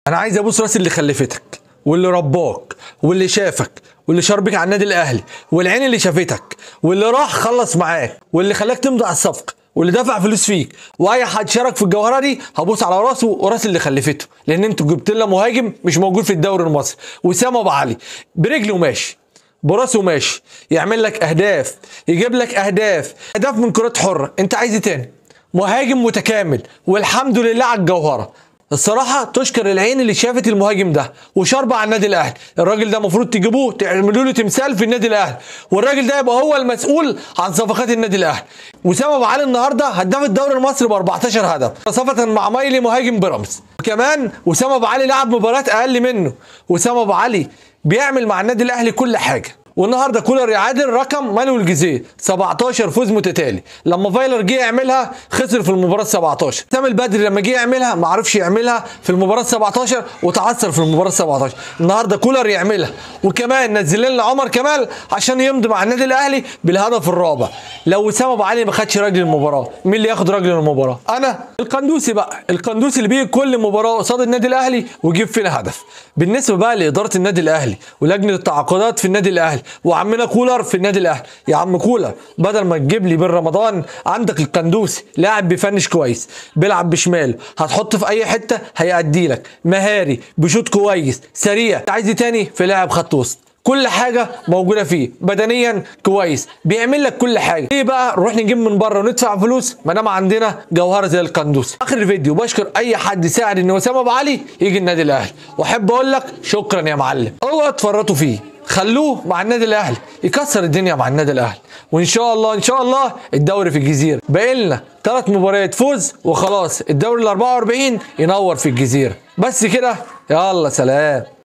انا عايز ابوس راس اللي خلفتك واللي رباك واللي شافك واللي شربك على النادي الاهلي والعين اللي شافتك واللي راح خلص معاك واللي خلاك تمضي على الصفقه واللي دفع فلوس فيك واي حد شارك في الجوهره دي هبوس على راسه وراس اللي خلفته لان انتوا جبت لنا مهاجم مش موجود في الدوري المصري وسام ابو علي برجله ماشي براسه ماشي يعمل لك اهداف يجيب لك اهداف اهداف من كرات حره انت عايز ايه تاني مهاجم متكامل والحمد لله على الجوهره الصراحة تشكر العين اللي شافت المهاجم ده وشربة على النادي الأهلي، الراجل ده المفروض تجيبوه تعملوا له تمثال في النادي الأهلي، والراجل ده يبقى هو المسؤول عن صفقات النادي الأهلي، وسام أبو علي النهارده هداف الدوري المصري ب 14 هدف، صفة مع مايلي مهاجم بيراميدز، وكمان وسام أبو علي لعب مباراة أقل منه، وسام أبو علي بيعمل مع النادي الأهلي كل حاجة، والنهارده كولر يعادل رقم مانويل جيزيه 17 فوز متتالي لما فايلر جه يعملها خسر في المباراه 17 سام البدري لما جه يعملها ما عرفش يعملها في المباراه 17 وتعثر في المباراه 17 النهارده كولر يعملها وكمان نزل لنا عمر كمال عشان يمضي مع النادي الاهلي بالهدف الرابع لو وسام ابو علي ما خدش راجل المباراه مين اللي ياخد راجل المباراه انا القندوسي بقى القندوسي اللي بيجي كل مباراه قصاد النادي الاهلي ويجيب فينا هدف بالنسبه بقى لاداره النادي الاهلي ولجنه التعاقدات في النادي الاهلي وعمنا كولر في النادي الاهلي يا عم كولر بدل ما تجيب لي بين رمضان عندك القندوسي لاعب بيفنش كويس بيلعب بشماله هتحط في اي حته هيأدي لك مهاري بشوط كويس سريع عايز إيه تاني في لاعب خط وسط كل حاجة موجودة فيه بدنيا كويس بيعمل لك كل حاجة ايه بقى نروح نجيب من بره وندفع فلوس ما دام عندنا جوهرة زي القندوسي اخر الفيديو بشكر اي حد ساعد ان وسام ابو علي يجي النادي الاهلي واحب اقول لك شكرا يا معلم اوعوا تفرطوا فيه خلوه مع النادي الاهلي يكسر الدنيا مع النادي الاهلي وان شاء الله ان شاء الله الدوري في الجزيره باقي لنا ثلاث مباريات فوز وخلاص الدوري ال 44 ينور في الجزيره بس كده يلا سلام